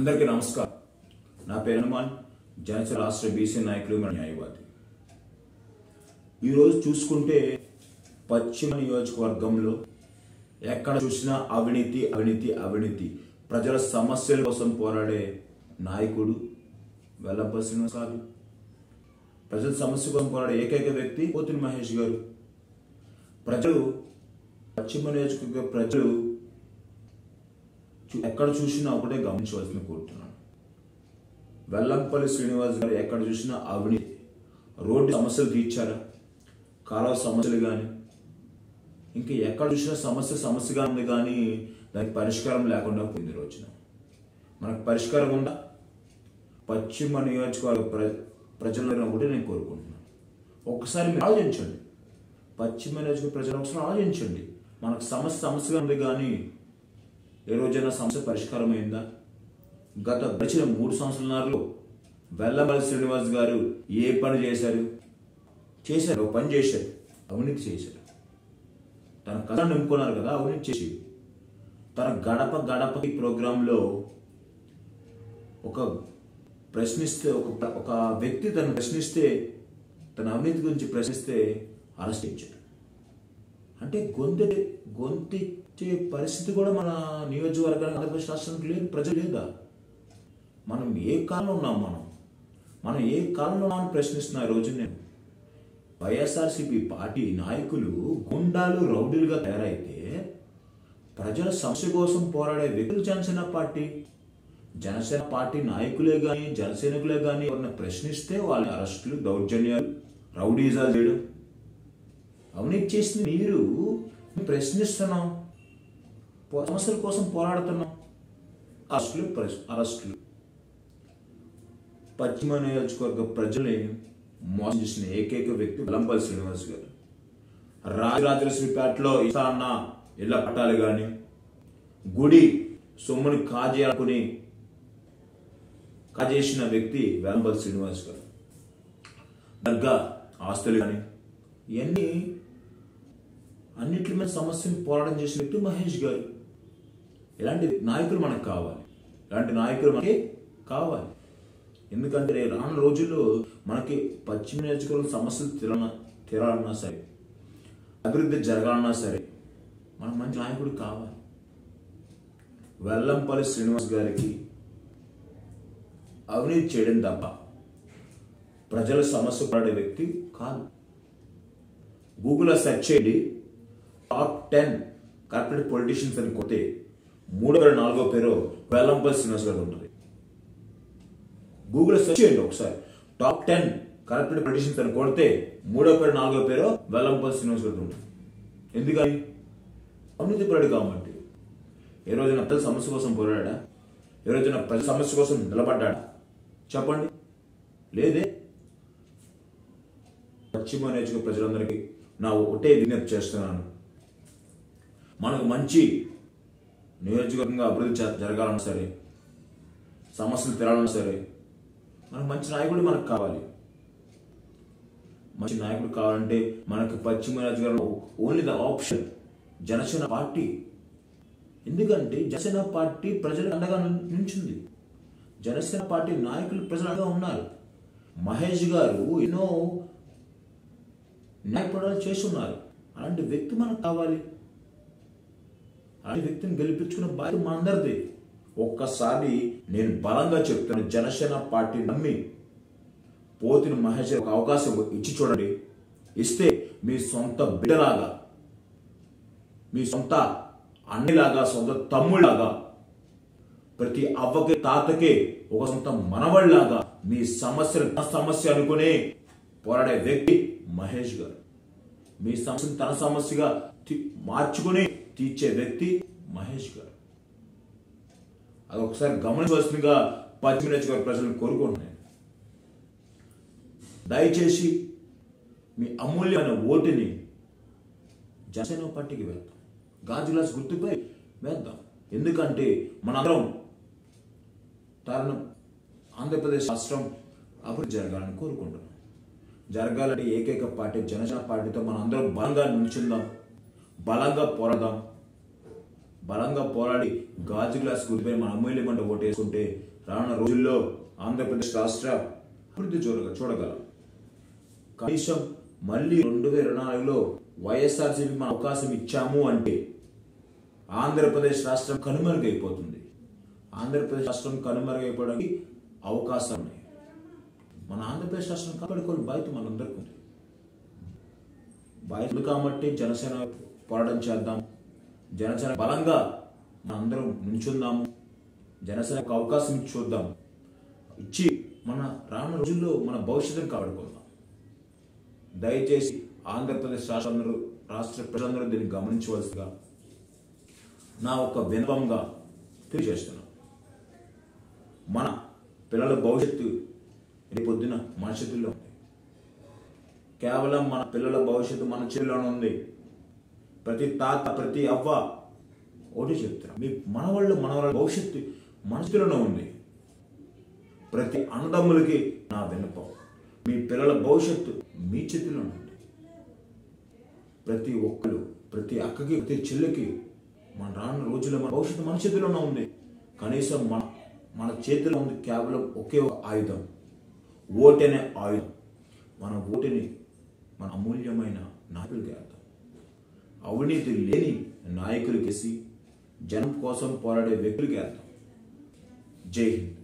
అందరికీ నమస్కారం నా పేరు హనుమాన్ జనసేన రాష్ట్ర బీసీ నాయకులు మన న్యాయవాది ఈరోజు చూసుకుంటే పశ్చిమ నియోజకవర్గంలో ఎక్కడ చూసినా అవినీతి అవినీతి అవినీతి ప్రజల సమస్యల కోసం పోరాడే నాయకుడు వెల్లంపల్లి శ్రీనివాస్ కాదు ప్రజల సమస్య కోసం పోరాడే ఏకైక వ్యక్తి పోతిని మహేష్ గారు ప్రజలు పశ్చిమ నియోజకవర్గ ప్రజలు చూ- ఎక్కడ చూసినా ఒకటే గమనించవలసిన కోరుతున్నాను వెల్లంపల్లి శ్రీనివాస్ గారు ఎక్కడ చూసినా అవినీతి రోడ్డు సమస్యలు తీర్చారా కాలువ సమస్యలు కానీ ఇంకా ఎక్కడ చూసినా సమస్య సమస్యగా ఉంది కానీ దానికి పరిష్కారం లేకుండా పోయింది ఈ రోజున మనకు పరిష్కారం ఉందా పశ్చిమ నియోజకవర్గ ప్ర ప్రజలను ఒకటి నేను కోరుకుంటున్నాను ఒక్కసారి మీరు ఆలోచించండి పశ్చిమ నియోజకవర్గ ప్రజలు ఒకసారి ఆలోచించండి మనకు సమస్య సమస్యగా ఉంది కానీ ఏ రోజైనా సమస్య పరిష్కారం అయిందా గత గడిచిన మూడు సంవత్సరాలలో వెల్లమల్లి శ్రీనివాస్ గారు ఏ పని చేశారు చేశారు ఒక పని చేశారు అవినీతి చేశారు తన కథ నింపుకున్నారు కదా అవినీతి చేసి తన గడప గడపకి ప్రోగ్రాంలో ఒక ప్రశ్నిస్తే ఒక ఒక వ్యక్తి తను ప్రశ్నిస్తే తన అవినీతి గురించి ప్రశ్నిస్తే అరెస్ట్ చేయించారు అంటే గొంతు గొంతిచ్చే పరిస్థితి కూడా మన నియోజకవర్గానికి ఆంధ్రప్రదేశ్ రాష్ట్రానికి లేదు ప్రజలు లేదా మనం ఏ కాలంలో ఉన్నాం మనం మనం ఏ కాలంలో ఉన్నామని ప్రశ్నిస్తున్నా ఈ రోజు నేను వైఎస్ఆర్సీపీ పార్టీ నాయకులు గుండాలు రౌడీలుగా తయారైతే ప్రజల సమస్య కోసం పోరాడే వ్యక్తులు జనసేన పార్టీ జనసేన పార్టీ నాయకులే కానీ జనసైనికులే కానీ ఎవరిని ప్రశ్నిస్తే వాళ్ళ అరెస్టులు దౌర్జన్యాలు రౌడీజాలు చేయడం అవినీతి చేసిన మీరు ప్రశ్నిస్తున్నాం పో- సమస్యల కోసం పోరాడుతున్నాం అరెస్టులు ప్రశ్న- అరెస్టులు పశ్చిమ నియోజకవర్గ ప్రజల్ని మోసం చేసిన ఏకైక వ్యక్తి వెల్లంపల్లి శ్రీనివాస్ గారు రాజరాజేశ్వరిపేటలో ఇస్తా అన్న ఇళ్ల పట్టాలు కానీ గుడి సొమ్ముని కాజేయాలనుకుని కాజేసిన వ్యక్తి వెల్లంపల్లి శ్రీనివాస్ గారు దర్గా ఆస్తులు కానీ ఇవన్నీ అన్నిటి మీద సమస్యని పోరాటం చేసిన వ్యక్తి మహేష్ గారు ఇలాంటి నాయకులు మనకు కావాలి ఇలాంటి నాయకులు మనకి కావాలి ఎందుకంటే రే- రానున్న రోజుల్లో మనకి పశ్చిమ నియోజకవర్గం సమస్యలు తీరాలన్నా తీరాలన్నా సరే అభివృద్ధి జరగాలన్నా సరే మనకు మంచి నాయకుడు కావాలి వెల్లంపల్లి శ్రీనివాస్ గారికి అవినీతి చేయడం తప్ప ప్రజల సమస్య పడే వ్యక్తి కాదు గూగుల్లో సెర్చ్ చేయండి టాప్ టెన్ కార్పొరేట్ పొలిటీషియన్స్ అని కొడితే మూడో పేరు నాలుగో పేరు వెల్లంపల్లి శ్రీనివాస్ గారు ఉంటుంది గూగుల్ సెర్చ్ చేయండి ఒకసారి టాప్ టెన్ కార్పొరేట్ పొలిటీషియన్స్ అని కొడితే మూడో పేరు నాలుగో పేరు వెల్లంపల్లి శ్రీనివాస్ గారు ఉంటుంది ఎందుకని అవినీతి పరుడు కాబట్టి ఏ రోజున ప్రజల సమస్య కోసం పోరాడా ఏ రోజున ప్రజల సమస్య కోసం నిలబడ్డాడా చెప్పండి లేదే పశ్చిమ నియోజక ప్రజలందరికీ నా ఒకటే విజ్ఞప్తి చేస్తున్నాను మనకు మంచి నియోజకవర్గంగా అభివృద్ధి జ- జరగాలన్నా సరే సమస్యలు తీరాలన్నా సరే మనకు మంచి నాయకుడు మనకు కావాలి మంచి నాయకుడు కావాలంటే మనకు పశ్చిమ నియోజకవర్గంలో only the option Janasena party ఎందుకంటే జనసేన పార్టీ ప్రజలకు అండగా ను- నించుంది జనసేన పార్టీ నాయకులు ప్రజలు అండగా ఉన్నారు మహేష్ గారు ఎన్నో న్యాయపడాలు చేసి ఉన్నారు అలాంటి వ్యక్తి మనకు కావాలి అలాంటి వ్యక్తిని గెలిపించుకున్న బాధ్యత మా అందరిది ఒక్కసారి నేను బలంగా చెప్తాను జనసేన పార్టీ నమ్మి పోతిని మహేష్ ఒక అవకాశం ఇచ్చి చూడండి ఇస్తే మీ సొంత బిడ్డలాగా మీ సొంత అన్నిలాగా సొంత తమ్ముళ్ళలాగా ప్రతి అవ్వకి తాతకి ఒక సొంత మనవళ్ళలాగా మీ సమస్యలు తన సమస్య అనుకునే పోరాడే వ్యక్తి మహేష్ గారు మీ సమస్యను తన సమస్యగా తీ- మార్చుకుని తీర్చే వ్యక్తి మహేష్ గారు అది ఒకసారి గమనించవలసిందిగా పశ్చిమ నియోజకవర్గ ప్రజలను కోరుకుంటున్నాను దయచేసి మీ అమూల్యమైన ఓటుని జనసేన పార్టీకి వేద్దాం గాజు గ్లాస్ గుర్తుపై వేద్దాం ఎందుకంటే మనందరం కారణం ఆంధ్రప్రదేశ్ రాష్ట్రం అభివృద్ధి జరగాలని కోరుకుంటున్నాం జరగాలంటే ఏకైక పార్టీ జనసేన పార్టీతో మనం అందరం బలంగా నిల్చుందాం బలంగా పోరాడదాం బలంగా పోరాడి గాజు గ్లాస్ గుర్తుపై మన అమూల్యమంట ఓటేసుకుంటే రానున్న రోజుల్లో ఆంధ్రప్రదేశ్ రాష్ట్ర అభివృద్ధి చూడగ చూడగలం కనీసం మళ్ళీ రెండు వేల ఇరవై నాలుగులో వైఎస్ఆర్సీపీ మనం అవకాశం ఇచ్చాము అంటే ఆంధ్రప్రదేశ్ రాష్ట్రం కనుమరుగైపోతుంది ఆంధ్రప్రదేశ్ రాష్ట్రం కనుమరుగైపోవడానికి అవకాశాలు ఉన్నాయి మన ఆంధ్రప్రదేశ్ రాష్ట్రం కాపాడుకోవాలి బాధ్యత మనందరికీ ఉంది బాధ్యత ఉంది కాబట్టి జనసేన పోరాటం చేద్దాం జనసేన బలంగా మనందరం నుంచుందాము జనసేనకు అవకాశం ఇచ్చి చూద్దాం ఇచ్చి మన రానున్న రోజుల్లో మన భవిష్యత్తును కాపాడుకుందాం దయచేసి ఆంధ్రప్రదేశ్ రాష్ట్రందరూ రాష్ట్ర ప్రజలందరూ దీన్ని గమనించవలసిగా నా ఒక వినపంగా తెలియజేస్తున్నాను మన పిల్లల భవిష్యత్తు రేపొద్దున మన చేతుల్లో ఉంది కేవలం మన పిల్లల భవిష్యత్తు మన చేతిలోనే ఉంది ప్రతి తాత ప్రతి అవ్వ ఒకటి చెప్తున్నా మీ మనవాళ్ళు మనవాళ్ళ భవిష్యత్తు మన చేతిలోనే ఉంది ప్రతి అన్నదమ్ములకి నా విన్నపం మీ పిల్లల భవిష్యత్తు మీ చేతిలో ఉంది ప్రతి ఒక్కరు ప్రతి అక్కకి ప్రతి చెల్లికి మన రానున్న రోజుల్లో మన భవిష్యత్తు మన చేతిలోనే ఉంది కనీసం మన మన చేతిలో ఉంది కేవలం ఒకే ఒక ఆయుధం ఓటు అనే ఆయుధం మన ఓటుని మన అమూల్యమైన నాయకులకి వేద్దాం అవినీతి లేని నాయకులకేసి జనం కోసం పోరాడే వ్యక్తులకి వేద్దాం జై హింద్